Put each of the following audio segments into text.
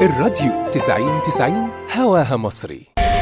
الراديو 90 90 هواها مصري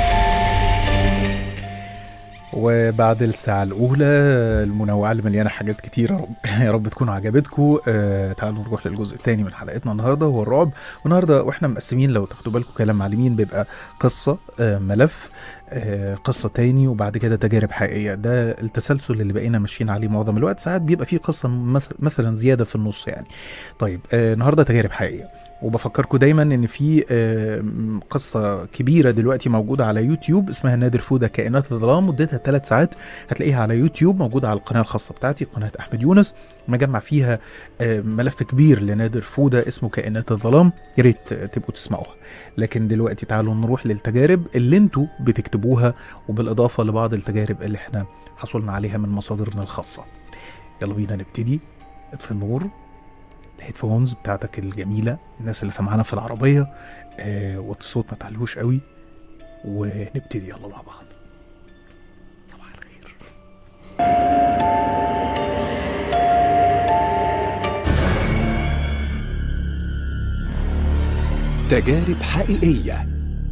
وبعد الساعة الأولى المنوعة اللي مليانة حاجات كتيرة يا رب, يا رب تكون عجبتكم آه تعالوا نروح للجزء الثاني من حلقتنا النهاردة هو الرعب والنهاردة واحنا مقسمين لو تاخدوا بالكم كلام معلمين بيبقى قصة آه ملف آه قصة تاني وبعد كده تجارب حقيقية ده التسلسل اللي بقينا ماشيين عليه معظم الوقت ساعات بيبقى فيه قصة مث- مثلا زيادة في النص يعني طيب آه النهاردة تجارب حقيقية وبفكركم دايما ان في آه، م- قصه كبيره دلوقتي موجوده على يوتيوب اسمها نادر فوده كائنات الظلام مدتها ثلاث ساعات هتلاقيها على يوتيوب موجوده على القناه الخاصه بتاعتي قناه احمد يونس مجمع فيها آه، ملف كبير لنادر فوده اسمه كائنات الظلام يا ريت آه، تبقوا تسمعوها لكن دلوقتي تعالوا نروح للتجارب اللي انتوا بتكتبوها وبالاضافه لبعض التجارب اللي احنا حصلنا عليها من مصادرنا الخاصه يلا بينا نبتدي اطفي النور الهيدفونز بتاعتك الجميله الناس اللي سمعانا في العربيه آه وطي الصوت ما تعلوش قوي ونبتدي يلا مع بعض صباح الخير تجارب حقيقية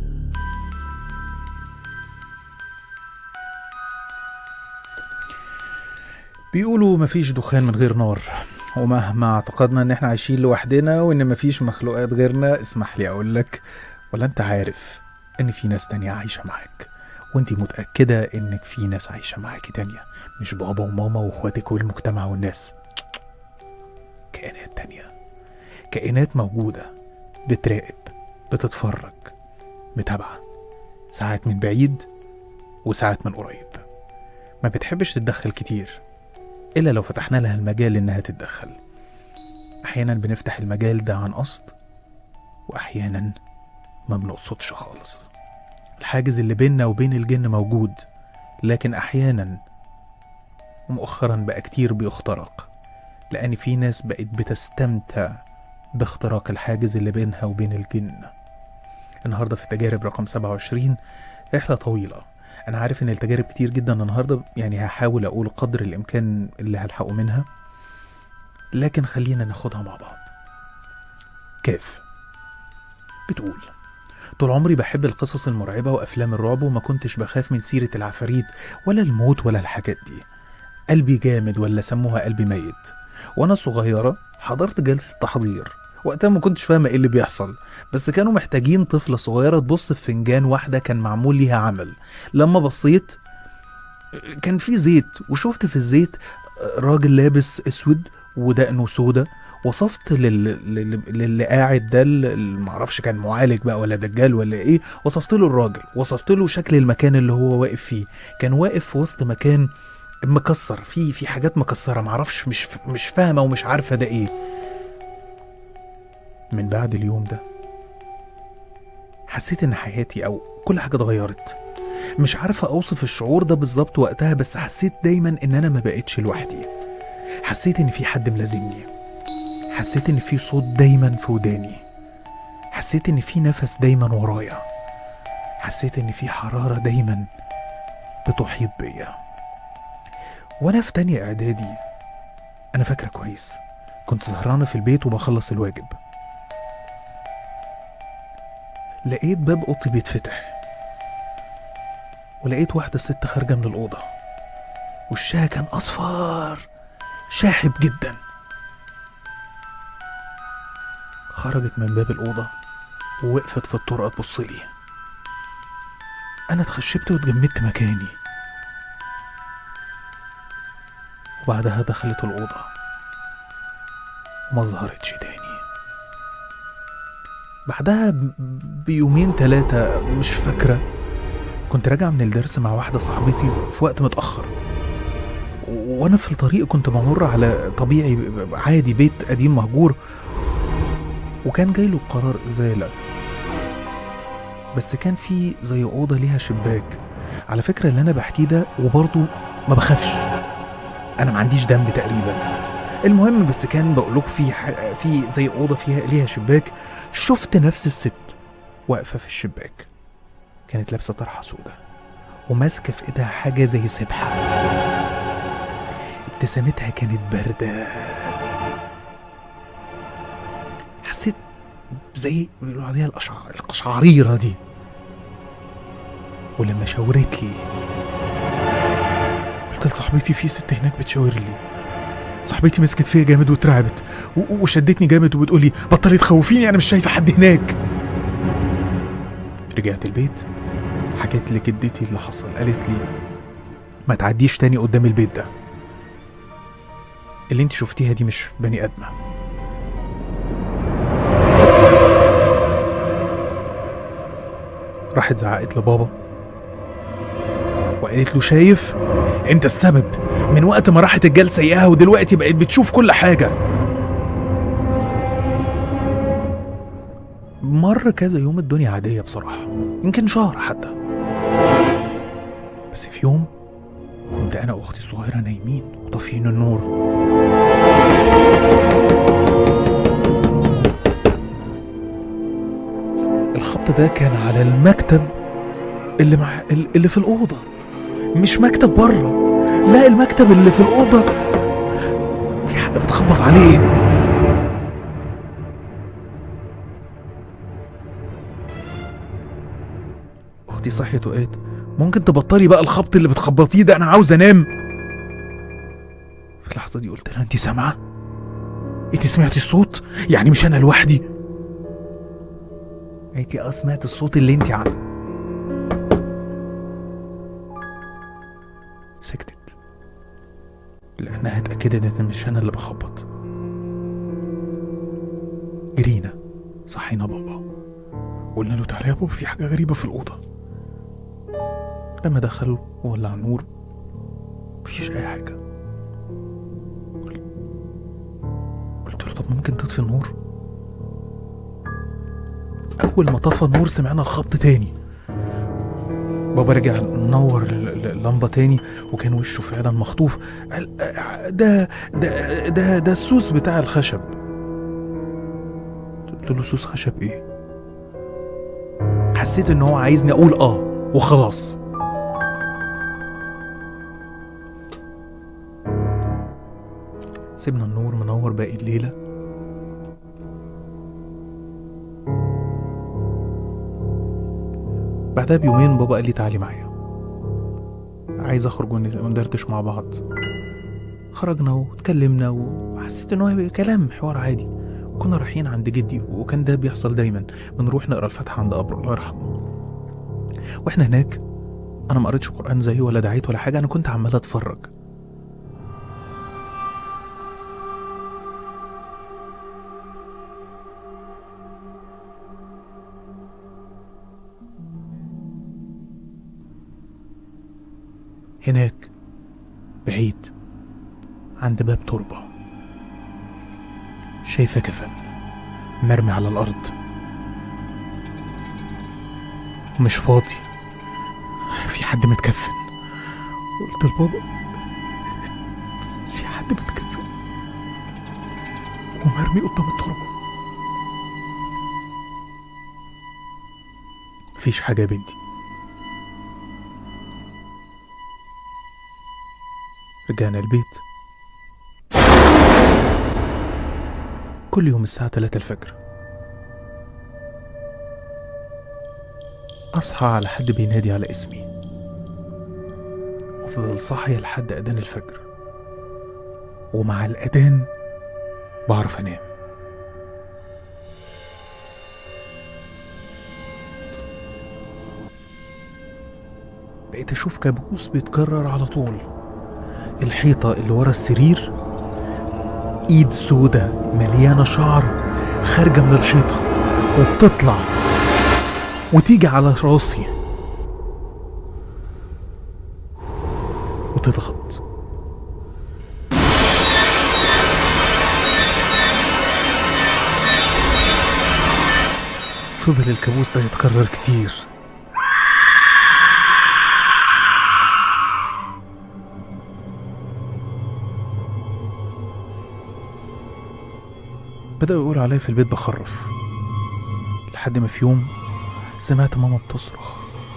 بيقولوا مفيش دخان من غير نار ومهما اعتقدنا ان احنا عايشين لوحدنا وان مفيش مخلوقات غيرنا اسمح لي اقول لك ولا انت عارف ان في ناس تانية عايشة معاك وانت متأكدة انك في ناس عايشة معاكي تانية مش بابا وماما واخواتك والمجتمع والناس كائنات تانية كائنات موجودة بتراقب بتتفرج متابعة ساعات من بعيد وساعات من قريب ما بتحبش تتدخل كتير إلا لو فتحنا لها المجال إنها تتدخل أحيانا بنفتح المجال ده عن قصد وأحيانا ما بنقصدش خالص الحاجز اللي بيننا وبين الجن موجود لكن أحيانا ومؤخرا بقى كتير بيخترق لأن في ناس بقت بتستمتع باختراق الحاجز اللي بينها وبين الجن النهاردة في تجارب رقم 27 رحلة طويلة أنا عارف إن التجارب كتير جدا النهاردة يعني هحاول أقول قدر الإمكان اللي هلحقه منها لكن خلينا ناخدها مع بعض كيف بتقول طول عمري بحب القصص المرعبة وأفلام الرعب وما كنتش بخاف من سيرة العفاريت ولا الموت ولا الحاجات دي قلبي جامد ولا سموها قلبي ميت وأنا صغيرة حضرت جلسة تحضير وقتها ما كنتش فاهمة ايه اللي بيحصل بس كانوا محتاجين طفلة صغيرة تبص في فنجان واحدة كان معمول ليها عمل لما بصيت كان في زيت وشفت في الزيت راجل لابس اسود ودقنه سودا وصفت لل... لل... للي قاعد ده اللي معرفش كان معالج بقى ولا دجال ولا ايه وصفت له الراجل وصفت له شكل المكان اللي هو واقف فيه كان واقف في وسط مكان مكسر في في حاجات مكسره معرفش مش مش فاهمه ومش عارفه ده ايه من بعد اليوم ده حسيت ان حياتي او كل حاجه اتغيرت مش عارفه اوصف الشعور ده بالظبط وقتها بس حسيت دايما ان انا ما بقتش لوحدي حسيت ان في حد ملازمني حسيت ان في صوت دايما في وداني حسيت ان في نفس دايما ورايا حسيت ان في حراره دايما بتحيط بيا وانا في تانية اعدادي انا فاكره كويس كنت سهرانه في البيت وبخلص الواجب لقيت باب اوضتي بيتفتح ولقيت واحده ست خارجه من الاوضه وشها كان اصفر شاحب جدا خرجت من باب الاوضه ووقفت في الطرقه تبص لي انا اتخشبت واتجمدت مكاني وبعدها دخلت الأوضة وما ظهرتش تاني بعدها ب- بيومين تلاتة مش فاكرة كنت راجع من الدرس مع واحدة صاحبتي في وقت متأخر و- وأنا في الطريق كنت بمر على طبيعي ب- ب- عادي بيت قديم مهجور وكان جاي له قرار إزالة بس كان في زي أوضة ليها شباك على فكرة اللي أنا بحكيه ده وبرضه ما بخافش انا ما عنديش دم تقريبا المهم بس كان بقول لكم في ح- في زي اوضه فيها ليها شباك شفت نفس الست واقفه في الشباك كانت لابسه طرحه سودا وماسكه في ايدها حاجه زي سبحه ابتسامتها كانت بارده حسيت زي بيقولوا عليها الأشعار القشعريرة دي ولما شاورت لي قلت لصاحبتي في ست هناك بتشاور لي صاحبتي مسكت فيا جامد واترعبت و- و- وشدتني جامد وبتقولي بطلي تخوفيني انا مش شايفه حد هناك رجعت البيت حكيت لجدتي اللي حصل قالت لي ما تعديش تاني قدام البيت ده اللي انت شفتيها دي مش بني ادمه راحت زعقت لبابا وقالت له شايف انت السبب من وقت ما راحت الجلسه اياها ودلوقتي بقت بتشوف كل حاجه مر كذا يوم الدنيا عاديه بصراحه يمكن شهر حتى بس في يوم كنت انا واختي الصغيره نايمين وطافيين النور الخبط ده كان على المكتب اللي مع اللي في الاوضه مش مكتب بره لا المكتب اللي في الاوضه في حد بتخبط عليه اختي صحيت وقالت ممكن تبطلي بقى الخبط اللي بتخبطيه ده انا عاوز انام في اللحظه دي قلت لها انت سامعه انت سمعتي الصوت يعني مش انا لوحدي قالت لي اه سمعت الصوت اللي انت عنه سكتت لانها اتاكدت ان مش انا اللي بخبط جرينا صحينا بابا قلنا له تعالى يا بابا في حاجه غريبه في الاوضه لما دخل وولع النور مفيش اي حاجه قلت له طب ممكن تطفي النور اول ما طفى النور سمعنا الخبط تاني بابا رجع نور ال- ال- اللمبه تاني وكان وشه فعلا مخطوف قال آه، ده ده ده ده السوس بتاع الخشب قلت له سوس خشب ايه حسيت ان هو عايزني اقول اه وخلاص سيبنا النور منور باقي الليله بعدها بيومين بابا قال لي تعالي معايا عايز اخرج ون- وندردش مع بعض خرجنا واتكلمنا وحسيت ان هو كلام حوار عادي كنا رايحين عند جدي وكان ده بيحصل دايما بنروح نقرا الفاتحه عند قبره الله يرحمه واحنا هناك انا ما قريتش قران زيه ولا دعيت ولا حاجه انا كنت عمال اتفرج هناك بعيد عند باب تربة شايفة كفن مرمي على الأرض مش فاضي في حد متكفن قلت لبابا في حد متكفن ومرمي قدام التربة مفيش حاجة يا بنتي رجعنا البيت كل يوم الساعة 3 الفجر أصحى على حد بينادي على اسمي وأفضل صاحية لحد أذان الفجر ومع الأذان بعرف أنام بقيت أشوف كابوس بيتكرر على طول الحيطة اللي ورا السرير ايد سودة مليانة شعر خارجة من الحيطة وبتطلع وتيجي على راسي وتضغط فضل الكابوس ده يتكرر كتير بدأوا يقولوا عليا في البيت بخرف لحد ما في يوم سمعت ماما بتصرخ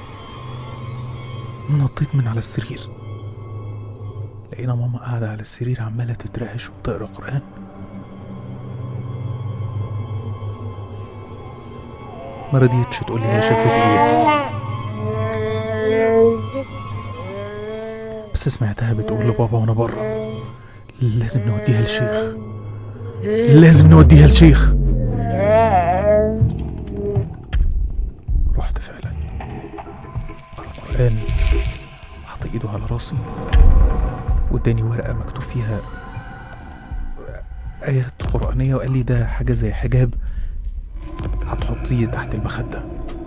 نطيت من على السرير لقينا ماما قاعدة على السرير عمالة تترعش وتقرا قرآن ما رضيتش تقول لي هي شافت ايه بس سمعتها بتقول لبابا وانا بره لازم نوديها للشيخ لازم نوديها للشيخ رحت فعلا قرأ القرآن حط ايده على راسي واداني ورقة مكتوب فيها آيات قرآنية وقال لي ده حاجة زي حجاب هتحطيه تحت المخدة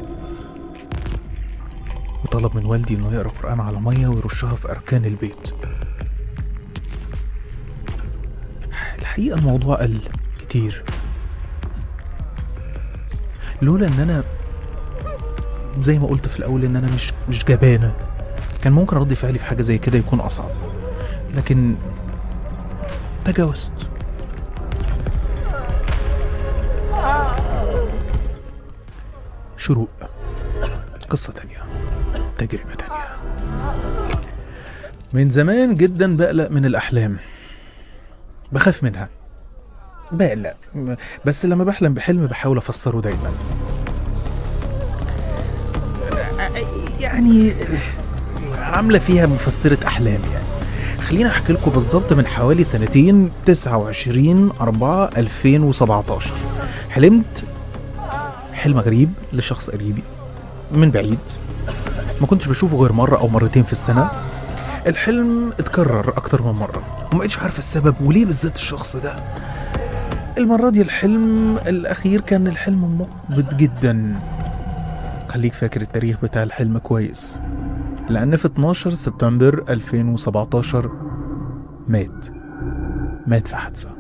وطلب من والدي انه يقرا قرآن على مية ويرشها في أركان البيت الحقيقة الموضوع قل كتير لولا ان انا زي ما قلت في الاول ان انا مش مش جبانه كان ممكن رد فعلي في حاجه زي كده يكون اصعب لكن تجاوزت شروق قصة تانية تجربة تانية من زمان جدا بقلق من الأحلام بخاف منها بقلق بس لما بحلم بحلم بحاول أفسره دايما يعني عاملة فيها مفسرة أحلام يعني خليني أحكي لكم بالظبط من حوالي سنتين 29 4 2017 حلمت حلم غريب لشخص قريبي من بعيد ما كنتش بشوفه غير مرة أو مرتين في السنة الحلم اتكرر أكتر من مرة وما بقتش عارف السبب وليه بالذات الشخص ده المرة دي الحلم الأخير كان الحلم محبط جدا خليك فاكر التاريخ بتاع الحلم كويس لأن في 12 سبتمبر 2017 مات مات في حادثة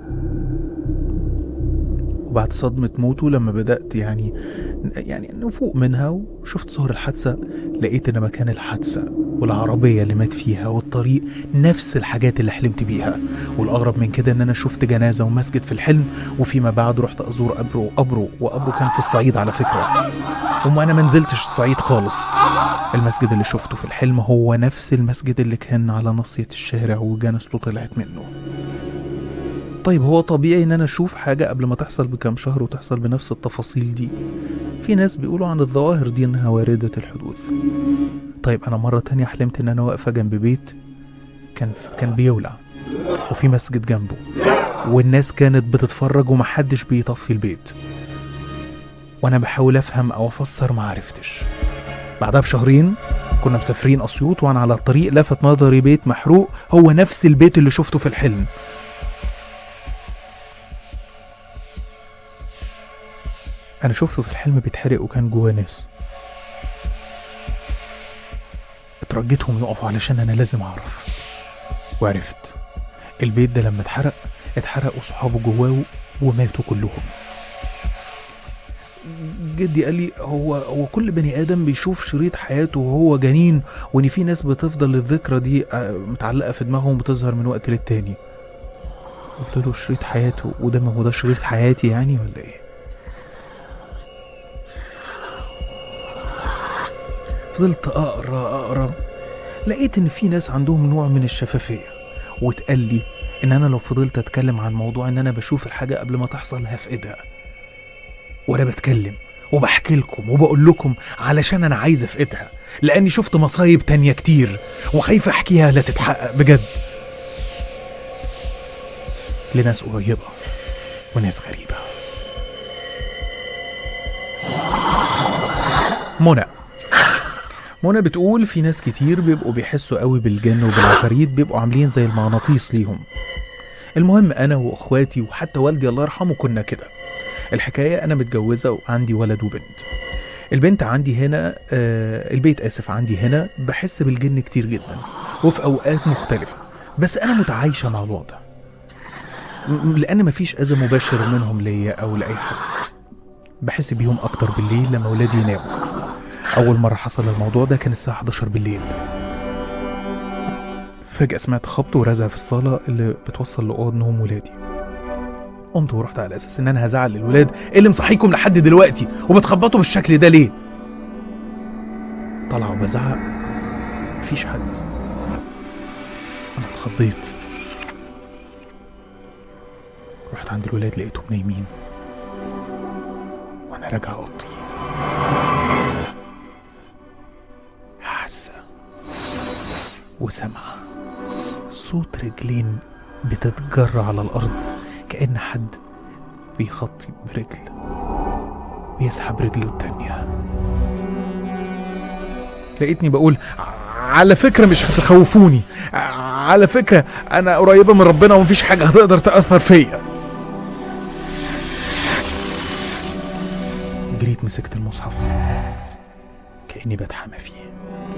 وبعد صدمة موته لما بدأت يعني يعني نفوق منها وشفت صور الحادثة لقيت إن مكان الحادثة والعربية اللي مات فيها والطريق نفس الحاجات اللي حلمت بيها والأغرب من كده إن أنا شفت جنازة ومسجد في الحلم وفيما بعد رحت أزور قبره وقبره وقبره كان في الصعيد على فكرة وما أنا منزلتش الصعيد خالص المسجد اللي شفته في الحلم هو نفس المسجد اللي كان على ناصية الشارع وجنازته طلعت منه طيب هو طبيعي ان انا اشوف حاجة قبل ما تحصل بكام شهر وتحصل بنفس التفاصيل دي في ناس بيقولوا عن الظواهر دي انها واردة الحدوث طيب انا مرة تانية حلمت ان انا واقفة جنب بيت كان كان بيولع وفي مسجد جنبه والناس كانت بتتفرج ومحدش بيطفي البيت وانا بحاول افهم او افسر ما عرفتش بعدها بشهرين كنا مسافرين اسيوط وانا على الطريق لفت نظري بيت محروق هو نفس البيت اللي شفته في الحلم انا شفته في الحلم بيتحرق وكان جواه ناس اترجيتهم يقفوا علشان انا لازم اعرف وعرفت البيت ده لما اتحرق اتحرق وصحابه جواه وماتوا كلهم جدي قال لي هو هو كل بني ادم بيشوف شريط حياته وهو جنين وان في ناس بتفضل الذكرى دي آه، متعلقه في دماغهم وبتظهر من وقت للتاني قلت له شريط حياته وده ما هو ده شريط حياتي يعني ولا ايه فضلت اقرا اقرا لقيت ان في ناس عندهم نوع من الشفافيه واتقال لي ان انا لو فضلت اتكلم عن موضوع ان انا بشوف الحاجه قبل ما تحصل هفقدها وانا بتكلم وبحكي لكم وبقول لكم علشان انا عايز افقدها لاني شفت مصايب تانية كتير وخايف احكيها لا تتحقق بجد لناس قريبة وناس غريبة منى منى بتقول في ناس كتير بيبقوا بيحسوا قوي بالجن وبالعفاريت بيبقوا عاملين زي المغناطيس ليهم المهم انا واخواتي وحتى والدي الله يرحمه كنا كده الحكايه انا متجوزه وعندي ولد وبنت البنت عندي هنا آه البيت اسف عندي هنا بحس بالجن كتير جدا وفي اوقات مختلفه بس انا متعايشه مع الوضع م- لان مفيش اذى مباشر منهم ليا او لاي حد بحس بيهم اكتر بالليل لما ولادي يناموا اول مره حصل الموضوع ده كان الساعه 11 بالليل فجاه سمعت خبط ورزع في الصاله اللي بتوصل لاوض نوم ولادي قمت ورحت على اساس ان انا هزعل الولاد إيه اللي مصحيكم لحد دلوقتي وبتخبطوا بالشكل ده ليه طلع وبزعق مفيش حد انا اتخضيت رحت عند الولاد لقيتهم نايمين وانا راجع اوضتي حاسة وسامعة صوت رجلين بتتجر على الأرض كأن حد بيخطي برجل ويسحب رجله التانية لقيتني بقول على فكرة مش هتخوفوني على فكرة أنا قريبة من ربنا ومفيش حاجة هتقدر تأثر فيا جريت مسكت المصحف كأني بتحامى فيه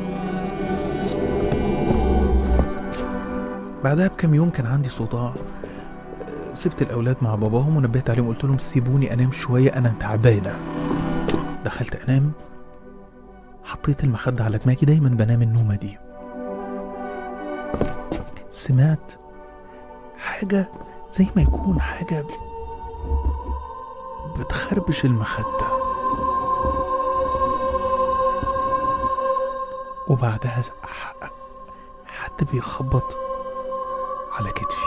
بعدها بكام يوم كان عندي صداع أه، سبت الأولاد مع باباهم ونبهت عليهم قلت لهم سيبوني أنام شوية أنا تعبانة دخلت أنام حطيت المخدة على دماغي دايما بنام النومة دي سمعت حاجة زي ما يكون حاجة بتخربش المخدة وبعدها ح- حد بيخبط على كتفي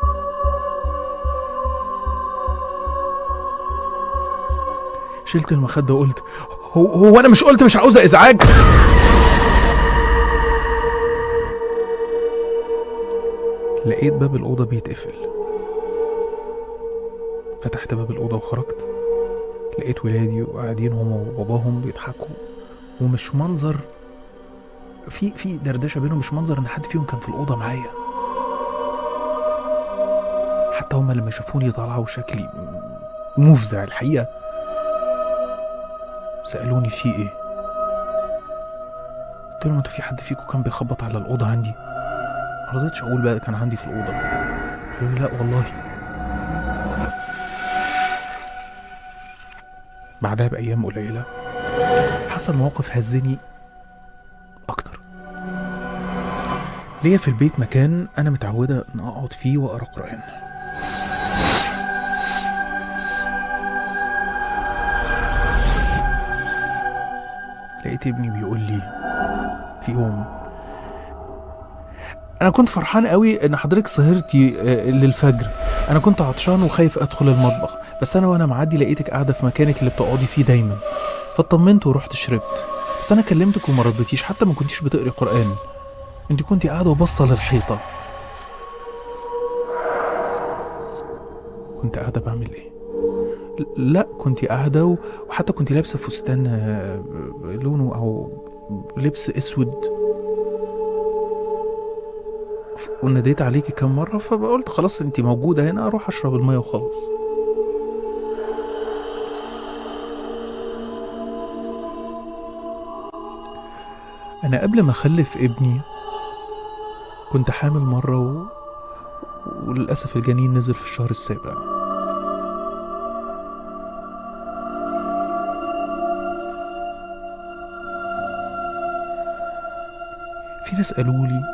شلت المخدة وقلت هو, هو أنا مش قلت مش عاوزة إزعاج لقيت باب الأوضة بيتقفل فتحت باب الأوضة وخرجت لقيت ولادي وقاعدين هما وباباهم بيضحكوا ومش منظر في في دردشه بينهم مش منظر ان حد فيهم كان في الاوضه معايا حتى هما لما شافوني طالعه وشكلي مفزع الحقيقه سالوني في ايه قلت لهم انتوا في حد فيكم كان بيخبط على الاوضه عندي ما رضيتش اقول بقى كان عندي في الاوضه قالوا لي لا والله بعدها بايام قليله حصل موقف هزني اكتر ليا في البيت مكان انا متعوده ان اقعد فيه واقرا قران لقيت ابني بيقول لي في يوم انا كنت فرحان قوي ان حضرتك سهرتي آه، للفجر انا كنت عطشان وخايف ادخل المطبخ بس انا وانا معدي لقيتك قاعده في مكانك اللي بتقعدي فيه دايما فاطمنت ورحت شربت بس انا كلمتك وما ردتيش حتى ما كنتيش بتقري قران انت كنت قاعده وباصه للحيطه كنت قاعده بعمل ايه ل- لا كنت قاعده و- وحتى كنت لابسه فستان آه، لونه او لبس اسود وناديت عليكي كم مره فقلت خلاص انت موجوده هنا اروح اشرب الميه وخلاص انا قبل ما اخلف ابني كنت حامل مره و... وللاسف الجنين نزل في الشهر السابع في ناس قالوا لي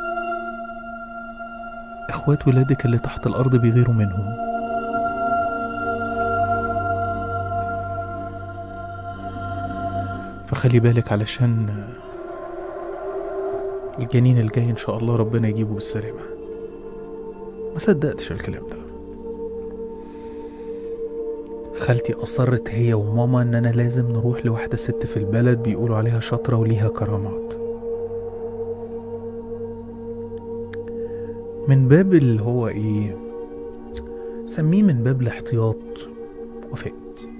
اخوات ولادك اللي تحت الارض بيغيروا منهم فخلي بالك علشان الجنين الجاي ان شاء الله ربنا يجيبه بالسلامه ما صدقتش الكلام ده خالتي اصرت هي وماما ان انا لازم نروح لواحده ست في البلد بيقولوا عليها شاطره وليها كرامات من باب اللي هو ايه سميه من باب الاحتياط وافقت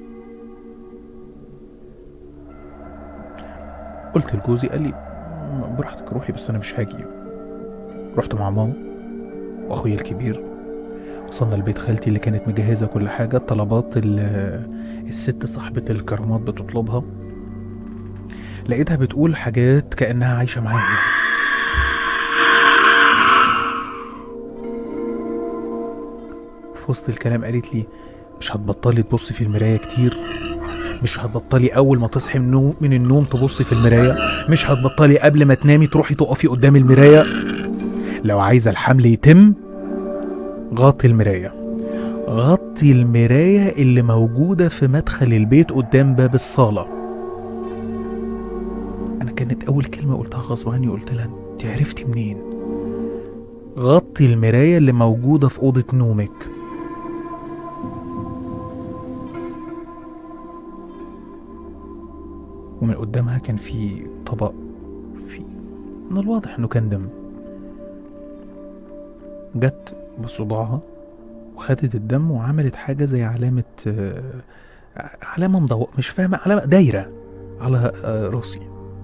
قلت لجوزي قال لي "م- براحتك روحي بس انا مش هاجي رحت مع ماما واخويا الكبير وصلنا لبيت خالتي اللي كانت مجهزه كل حاجه الطلبات اللي الست صاحبه الكرامات بتطلبها لقيتها بتقول حاجات كانها عايشه معايا في وسط الكلام قالت لي مش هتبطلي تبصي في المرايه كتير مش هتبطلي اول ما تصحي من النوم من النوم تبصي في المرايه مش هتبطلي قبل ما تنامي تروحي تقفي قدام المرايه لو عايزه الحمل يتم غطي المرايه غطي المرايه اللي موجوده في مدخل البيت قدام باب الصاله انا كانت اول كلمه قلتها غصب عني قلت لها انت عرفتي منين غطي المرايه اللي موجوده في اوضه نومك من قدامها كان في طبق في من الواضح انه كان دم جت بصباعها وخدت الدم وعملت حاجة زي علامة آه، علامة مضوء مش فاهمة علامة دايرة على آه، راسي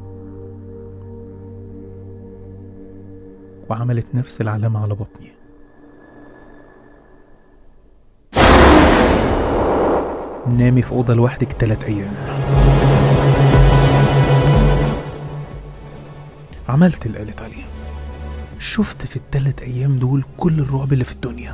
وعملت نفس العلامة على بطني نامي في أوضة لوحدك تلات أيام عملت اللي قالت عليه شفت في التلات أيام دول كل الرعب اللي في الدنيا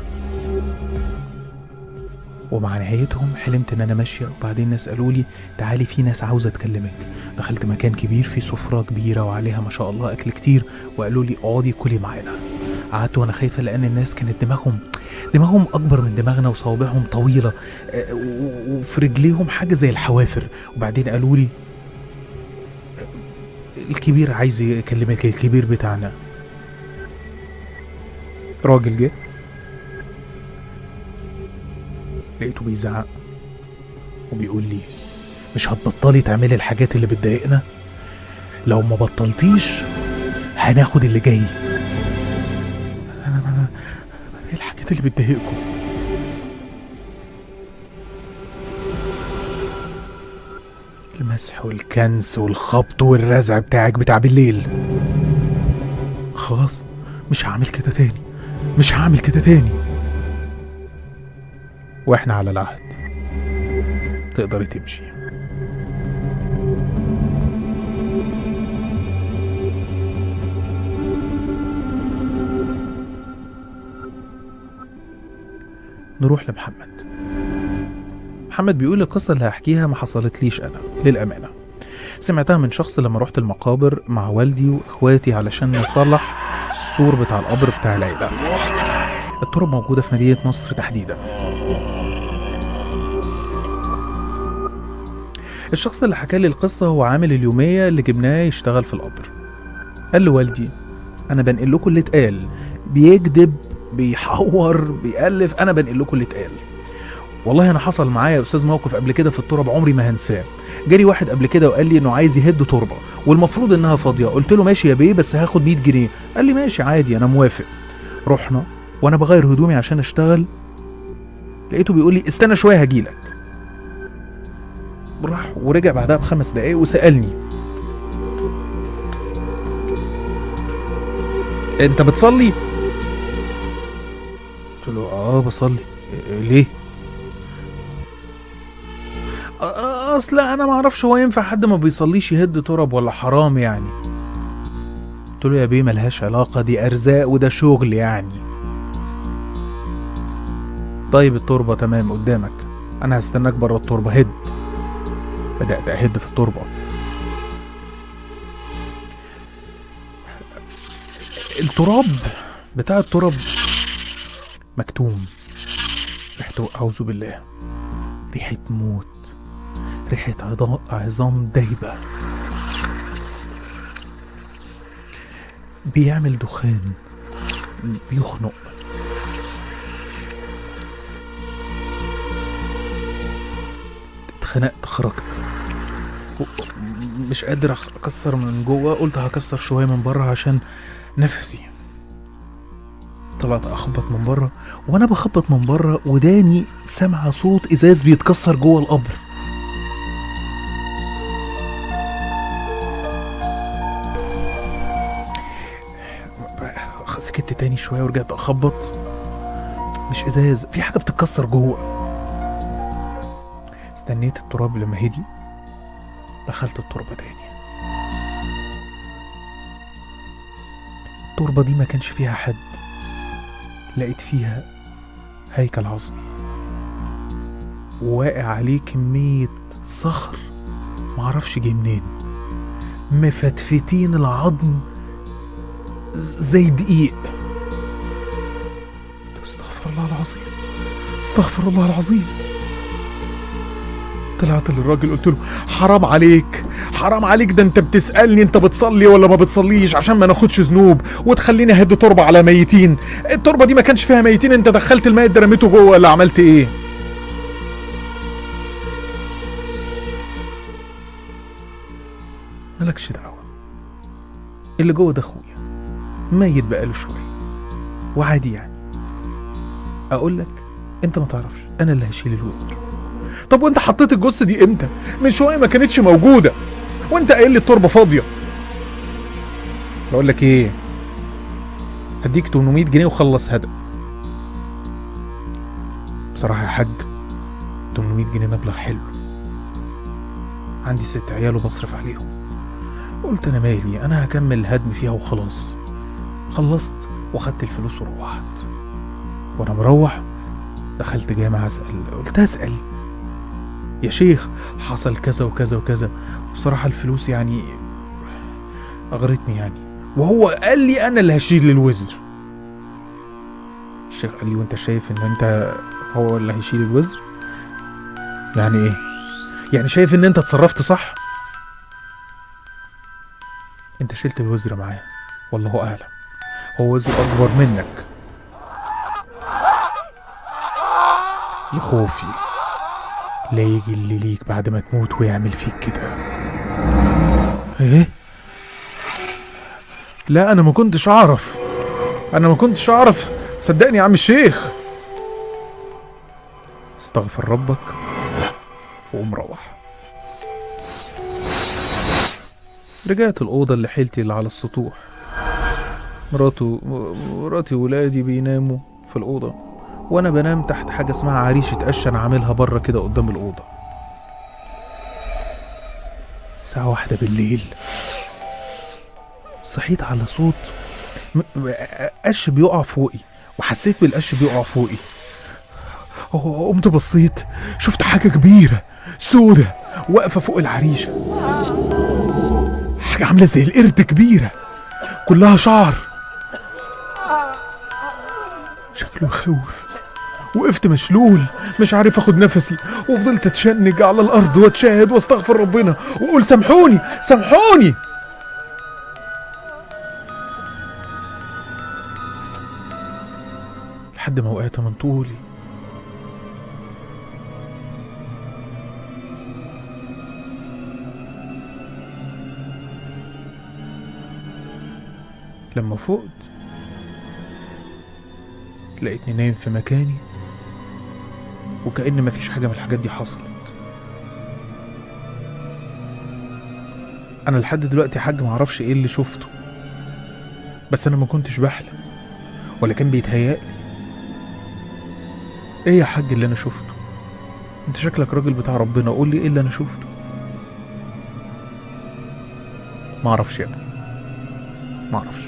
ومع نهايتهم حلمت ان انا ماشيه وبعدين ناس قالوا لي تعالي في ناس عاوزه تكلمك دخلت مكان كبير فيه سفره كبيره وعليها ما شاء الله اكل كتير وقالوا لي اقعدي كلي معانا قعدت وانا خايفه لان الناس كانت دماغهم دماغهم اكبر من دماغنا وصوابعهم طويله آه، و- وفي رجليهم حاجه زي الحوافر وبعدين قالوا لي آه، الكبير عايز يكلمك الكبير بتاعنا راجل جه لقيته بيزعق وبيقول لي مش هتبطلي تعملي الحاجات اللي بتضايقنا لو ما بطلتيش هناخد اللي جاي انا انا ايه الحاجات اللي بتضايقكم المسح والكنس والخبط والرزع بتاعك بتاع بالليل خلاص مش هعمل كده تاني مش هعمل كده تاني واحنا على العهد تقدري تمشي نروح لمحمد محمد بيقول القصة اللي هحكيها ما حصلتليش أنا للأمانة سمعتها من شخص لما رحت المقابر مع والدي وإخواتي علشان نصلح السور بتاع القبر بتاع العيلة التراب موجودة في مدينة نصر تحديدا الشخص اللي حكى لي القصة هو عامل اليومية اللي جبناه يشتغل في القبر قال له والدي أنا بنقل لكم اللي اتقال بيكذب بيحور بيألف أنا بنقل لكم اللي اتقال والله أنا حصل معايا يا أستاذ موقف قبل كده في التراب عمري ما هنساه جالي واحد قبل كده وقال لي إنه عايز يهد تربة والمفروض إنها فاضية قلت له ماشي يا بيه بس هاخد 100 جنيه قال لي ماشي عادي أنا موافق رحنا وأنا بغير هدومي عشان أشتغل لقيته بيقول لي استنى شوية هجيلك راح ورجع بعدها بخمس دقايق وسألني انت بتصلي قلت له اه بصلي إيه ليه آه، اصل انا ما اعرفش هو ينفع حد ما بيصليش يهد تراب ولا حرام يعني قلت له يا بيه ملهاش علاقه دي ارزاق وده شغل يعني طيب التربه تمام قدامك انا هستناك بره التربه هد بدات اهد في التربه التراب بتاع التراب مكتوم ريحته أعوذ بالله ريحة موت ريحة عظام, عظام دايبة بيعمل دخان بيخنق اتخنقت خرجت و- مش قادر أخ- اكسر من جوه قلت هكسر شويه من بره عشان نفسي طلعت اخبط من بره وانا بخبط من بره وداني سامعه صوت ازاز بيتكسر جوه القبر سكت تاني شويه ورجعت اخبط مش ازاز في حاجه بتتكسر جوه استنيت التراب لما هدي دخلت التربه تاني التربه دي ما كانش فيها حد لقيت فيها هيكل عظمي وواقع عليه كمية صخر معرفش جه منين مفتفتين العظم ز- زي دقيق استغفر الله العظيم استغفر الله العظيم طلعت للراجل قلت له حرام عليك حرام عليك ده انت بتسألني انت بتصلي ولا ما بتصليش عشان ما ناخدش ذنوب وتخليني اهد تربة على ميتين التربة دي ما كانش فيها ميتين انت دخلت الميت ده رميته جوه ولا عملت ايه مالكش دعوة اللي جوه ده اخويا ميت بقاله شوية وعادي يعني اقول لك انت ما تعرفش انا اللي هشيل الوزر طب وانت حطيت الجثة دي امتى من شوية ما كانتش موجودة وانت قايل لي التربة فاضية بقول لك ايه هديك 800 جنيه وخلص هدى بصراحة يا حاج 800 جنيه مبلغ حلو عندي ست عيال وبصرف عليهم قلت انا مالي انا هكمل الهدم فيها وخلاص خلصت واخدت الفلوس وروحت وانا مروح دخلت جامعة اسأل قلت اسأل يا شيخ حصل كذا وكذا وكذا بصراحة الفلوس يعني أغرتني يعني وهو قال لي أنا اللي هشيل الوزر الشيخ قال لي وانت شايف ان انت هو اللي هيشيل الوزر يعني ايه يعني شايف ان انت اتصرفت صح انت شلت الوزر معاه والله اعلم هو وزره اكبر منك يا خوفي لا يجي اللي ليك بعد ما تموت ويعمل فيك كده ايه لا انا ما كنتش اعرف انا ما كنتش اعرف صدقني يا عم الشيخ استغفر ربك وقوم روح رجعت الأوضة اللي حيلتي اللي على السطوح مراته مراتي وولادي بيناموا في الأوضة وأنا بنام تحت حاجة اسمها عريشة قش أنا عاملها بره كده قدام الأوضة الساعة واحدة بالليل صحيت على صوت م- م- قش بيقع فوقي وحسيت بالقش بيقع فوقي أوه، قمت بصيت شفت حاجة كبيرة سودة واقفة فوق العريشة حاجة عاملة زي القرد كبيرة كلها شعر شكله يخوف وقفت مشلول مش عارف اخد نفسي وفضلت اتشنج على الارض واتشاهد واستغفر ربنا واقول سامحوني سامحوني لحد ما وقعت من طولي لما فقت لقيتني نايم في مكاني وكأن مفيش حاجة من الحاجات دي حصلت أنا لحد دلوقتي يا حاج معرفش إيه اللي شفته بس أنا ما كنتش بحلم ولا كان بيتهيألي إيه يا حاج اللي أنا شفته أنت شكلك راجل بتاع ربنا قول لي إيه اللي أنا شفته معرفش يا ابني معرفش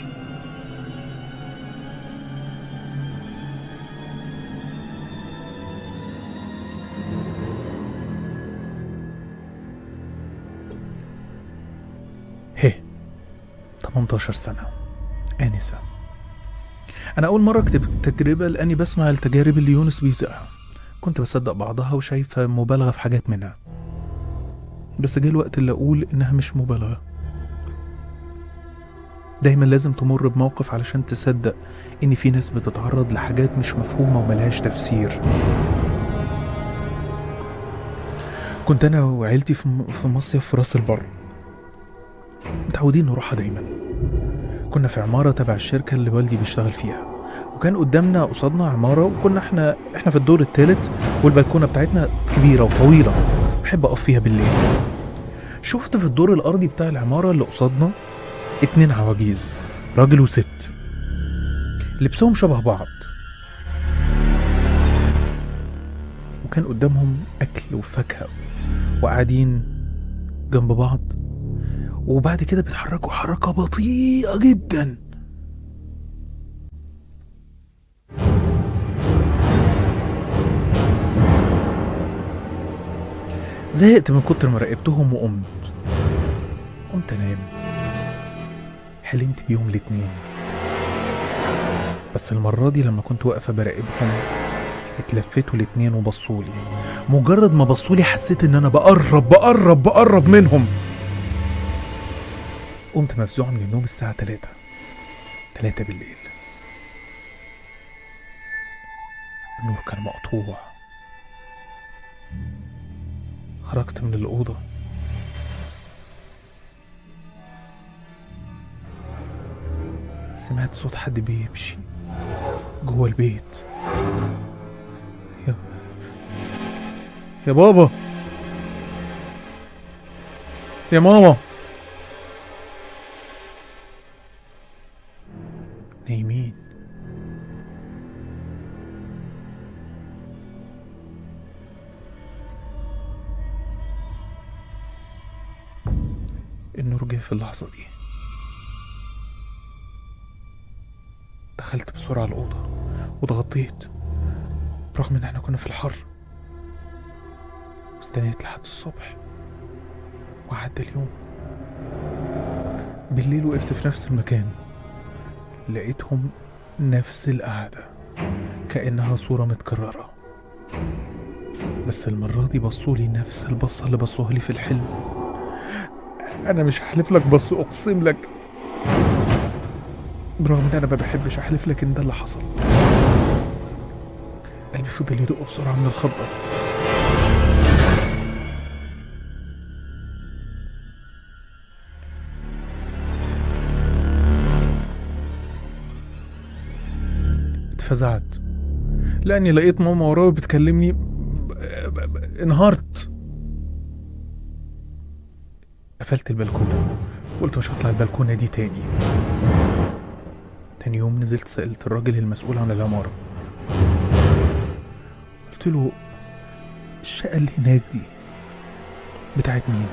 هي 18 سنة آنسة أنا أول مرة أكتب تجربة لأني بسمع التجارب اللي يونس بيذاعها كنت بصدق بعضها وشايفة مبالغة في حاجات منها بس جه الوقت اللي أقول إنها مش مبالغة دايما لازم تمر بموقف علشان تصدق إن في ناس بتتعرض لحاجات مش مفهومة وملهاش تفسير كنت أنا وعيلتي في م- في مصيف في راس البر متعودين نروحها دايما كنا في عمارة تبع الشركة اللي والدي بيشتغل فيها وكان قدامنا قصادنا عمارة وكنا احنا احنا في الدور الثالث والبلكونة بتاعتنا كبيرة وطويلة بحب أقف فيها بالليل شفت في الدور الأرضي بتاع العمارة اللي قصادنا اتنين عواجيز راجل وست لبسهم شبه بعض وكان قدامهم أكل وفاكهة وقاعدين جنب بعض وبعد كده بيتحركوا حركة بطيئة جدا زهقت من كتر ما راقبتهم وقمت قمت انام حلمت بيهم الاتنين بس المرة دي لما كنت واقفة براقبهم اتلفتوا الاتنين وبصولي مجرد ما بصولي حسيت ان انا بقرب بقرب بقرب منهم قمت مفزوع من النوم الساعة تلاتة تلاتة بالليل النور كان مقطوع خرجت من الأوضة سمعت صوت حد بيمشي جوه البيت يا يا بابا يا ماما نايمين النور جه في اللحظة دي دخلت بسرعة الأوضة واتغطيت برغم إن احنا كنا في الحر واستنيت لحد الصبح وعدى اليوم بالليل وقفت في نفس المكان لقيتهم نفس القعدة كأنها صورة متكررة بس المرة دي بصولي نفس البصة اللي بصوها لي في الحلم أنا مش هحلف لك بس أقسم لك برغم إن أنا ما بحبش أحلف لك إن ده اللي حصل قلبي فضل يدق بسرعة من الخضة اتفزعت لاني لقيت ماما ورايا بتكلمني ب- ب- ب- انهارت قفلت البلكونه قلت مش هطلع البلكونه دي تاني تاني يوم نزلت سألت الراجل المسؤول عن العمارة قلت له الشقة اللي هناك دي بتاعت مين؟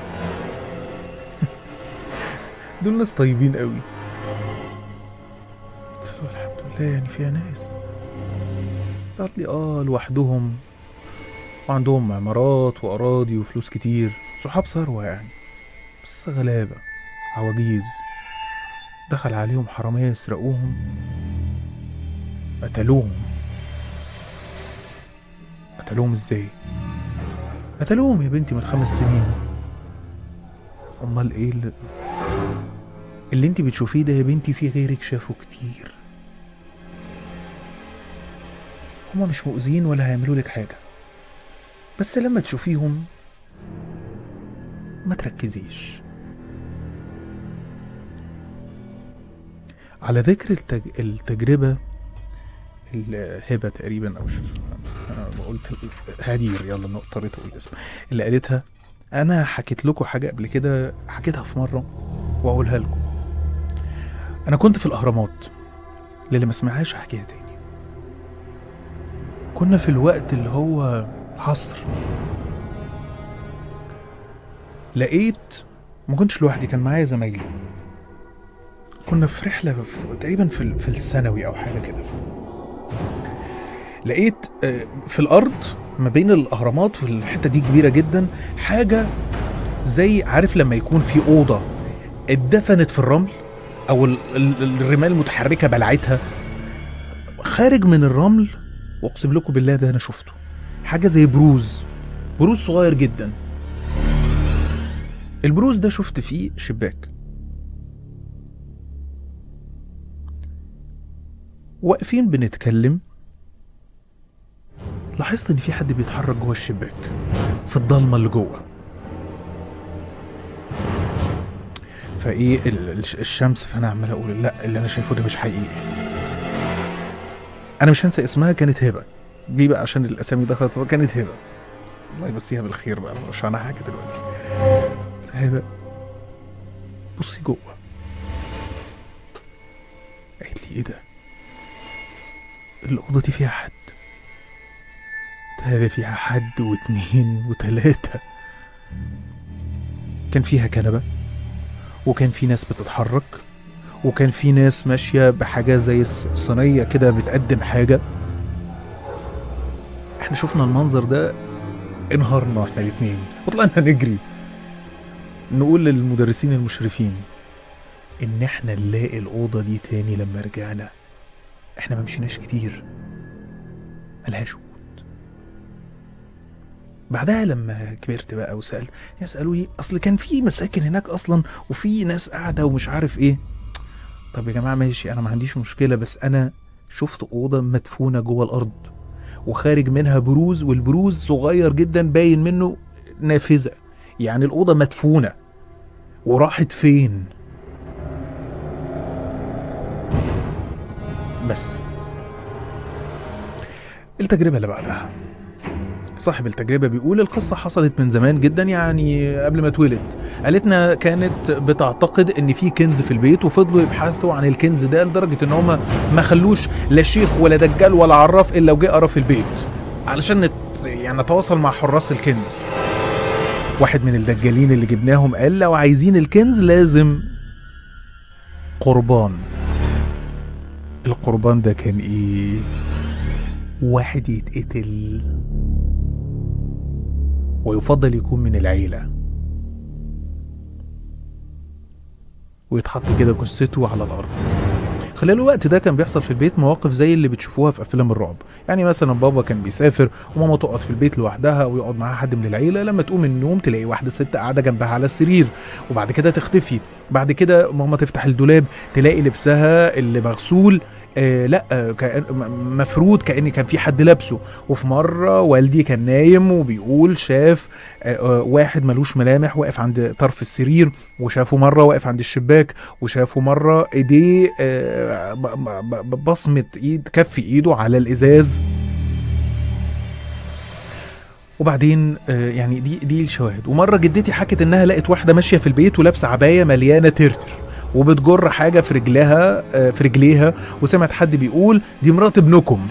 دول ناس طيبين قوي قلت له الحمد لله يعني فيها ناس قال لي اه لوحدهم وعندهم عمارات وأراضي وفلوس كتير صحاب ثروة يعني بس غلابة عواجيز دخل عليهم حرامية يسرقوهم قتلوهم قتلوهم ازاي؟ قتلوهم يا بنتي من خمس سنين امال ايه اللي, اللي انت بتشوفيه ده يا بنتي في غيرك شافوا كتير هما مش مؤذيين ولا هيعملوا لك حاجة بس لما تشوفيهم ما تركزيش على ذكر التج... التجربة الهبة تقريبا أو ش... أنا قلت هدير يلا أنا اضطريت أقول اسم اللي قالتها أنا حكيت لكم حاجة قبل كده حكيتها في مرة وأقولها لكم أنا كنت في الأهرامات للي ما سمعهاش هحكيها تاني كنا في الوقت اللي هو العصر لقيت ما كنتش لوحدي كان معايا زمايلي كنا في رحله في تقريبا في ال- في الثانوي او حاجه كده لقيت آه، في الارض ما بين الاهرامات في الحته دي كبيره جدا حاجه زي عارف لما يكون في اوضه اتدفنت في الرمل او ال- ال- الرمال المتحركه بلعتها خارج من الرمل واقسم لكم بالله ده انا شفته حاجه زي بروز بروز صغير جدا البروز ده شفت فيه شباك واقفين بنتكلم لاحظت ان في حد بيتحرك جوه الشباك في الضلمه اللي جوه فايه ال- ال- الشمس فانا عمال اقول لا اللي انا شايفه ده مش حقيقي انا مش هنسى اسمها كانت هبه دي بقى عشان الاسامي دخلت كانت هبه الله يمسيها بالخير بقى أنا مش عنها حاجه دلوقتي قلت هبه بصي جوه قالت لي ايه ده الأوضة دي فيها حد هذا فيها حد واتنين وتلاتة كان فيها كنبة وكان في ناس بتتحرك وكان في ناس ماشية بحاجة زي الص- صينية كده بتقدم حاجة احنا شفنا المنظر ده انهارنا احنا الاتنين وطلعنا نجري نقول للمدرسين المشرفين ان احنا نلاقي الأوضة دي تاني لما رجعنا احنا ما مشيناش كتير ملهاش وجود بعدها لما كبرت بقى وسألت يسألوا لي أصل كان في مساكن هناك أصلا وفي ناس قاعدة ومش عارف إيه طب يا جماعة ماشي أنا ما عنديش مشكلة بس أنا شفت أوضة مدفونة جوه الأرض وخارج منها بروز والبروز صغير جدا باين منه نافذة يعني الأوضة مدفونة وراحت فين بس التجربة اللي بعدها صاحب التجربة بيقول القصة حصلت من زمان جدا يعني قبل ما اتولد قالتنا كانت بتعتقد ان في كنز في البيت وفضلوا يبحثوا عن الكنز ده لدرجة ان هما ما خلوش لا شيخ ولا دجال ولا عراف الا وجه قرا في البيت علشان نت يعني نتواصل مع حراس الكنز واحد من الدجالين اللي جبناهم قال لو عايزين الكنز لازم قربان القربان ده كان ايه واحد يتقتل ويفضل يكون من العيلة ويتحط كده جثته على الأرض خلال الوقت ده كان بيحصل في البيت مواقف زي اللي بتشوفوها في افلام الرعب يعني مثلا بابا كان بيسافر وماما تقعد في البيت لوحدها ويقعد معاها حد من العيله لما تقوم من النوم تلاقي واحده ست قاعده جنبها على السرير وبعد كده تختفي بعد كده ماما تفتح الدولاب تلاقي لبسها اللي مغسول آه لا آه كأن م- مفرود كأن كان في حد لابسه وفي مرة والدي كان نايم وبيقول شاف آه آه واحد ملوش ملامح واقف عند طرف السرير وشافه مرة واقف عند الشباك وشافه مرة ايديه آه ب- ب- ب- بصمة ايد كف ايده على الازاز وبعدين آه، يعني دي دي الشواهد ومره جدتي حكت انها لقت واحده ماشيه في البيت ولابسه عبايه مليانه ترتر وبتجر حاجه في رجلها آه، في رجليها وسمعت حد بيقول دي مرات ابنكم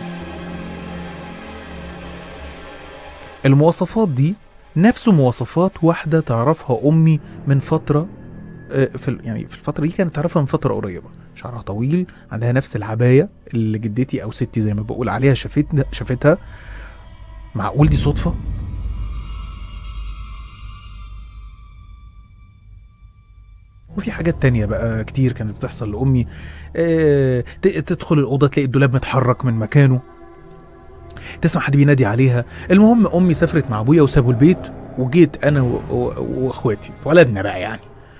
المواصفات دي نفس مواصفات واحده تعرفها امي من فتره آه، في ال- يعني في الفتره دي كانت تعرفها من فتره قريبه شعرها طويل عندها نفس العبايه اللي جدتي او ستي زي ما بقول عليها شافتها شافتها معقول دي صدفه وفي حاجات تانية بقى كتير كانت بتحصل لأمي آه، ت- تدخل الأوضة تلاقي الدولاب متحرك من مكانه تسمع حد بينادي عليها المهم أمي سافرت مع أبويا وسابوا البيت وجيت أنا و- و- وإخواتي ولدنا بقى يعني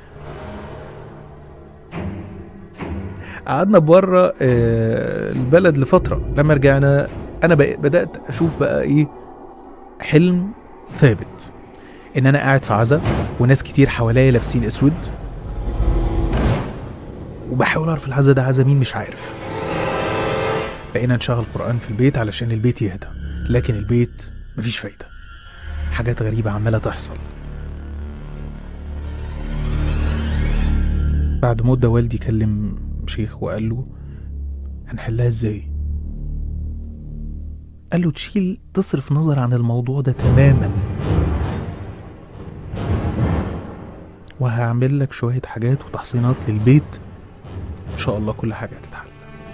قعدنا بره آه، البلد لفترة لما رجعنا أنا بق- بدأت أشوف بقى إيه حلم ثابت إن أنا قاعد في عزا وناس كتير حواليا لابسين أسود وبحاول اعرف العزا ده عزا مين مش عارف بقينا نشغل قرآن في البيت علشان البيت يهدى لكن البيت مفيش فايدة حاجات غريبة عمالة تحصل بعد مدة والدي كلم شيخ وقال له هنحلها ازاي قال له تشيل تصرف نظر عن الموضوع ده تماما وهعمل لك شوية حاجات وتحصينات للبيت ان شاء الله كل حاجه هتتحل